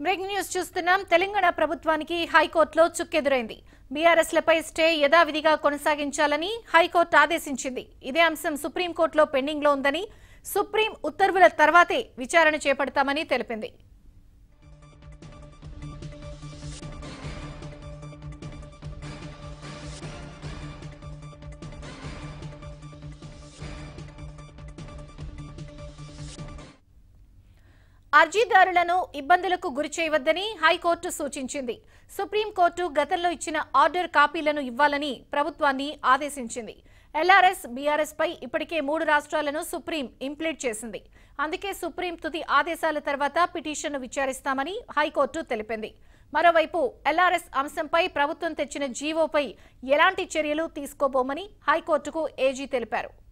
breaking news చూస్తున్నాం తెలంగాణ ప్రభుత్వానికి హైకోర్టులో చుక్కెదురైంది బీఆర్ఎస్లపై స్టే యథావిధిగా కొనసాగించాలని హైకోర్టు ఆదేశించింది ఇదే అంశం సుప్రీంకోర్టులో పెండింగ్ లో ఉందని సుప్రీం ఉత్తర్వుల తర్వాతే విచారణ చేపడతామని తెలిపింది అర్జీదారులను ఇబ్బందులకు గురి చేయవద్దని హైకోర్టు సూచించింది సుప్రీంకోర్టు గతంలో ఇచ్చిన ఆర్డర్ కాపీలను ఇవ్వాలని ప్రభుత్వాన్ని ఆదేశించింది ఎల్ఆర్ఎస్ బీఆర్ఎస్ పై ఇప్పటికే మూడు రాష్ట్రాలను సుప్రీం ఇంప్లీట్ చేసింది అందుకే సుప్రీం తుది ఆదేశాల తర్వాత పిటిషన్ను విచారిస్తామని హైకోర్టు తెలిపింది మరోవైపు ఎల్ఆర్ఎస్ అంశంపై ప్రభుత్వం తెచ్చిన జీవోపై ఎలాంటి చర్యలు తీసుకోబోమని హైకోర్టుకు ఏజీ తెలిపారు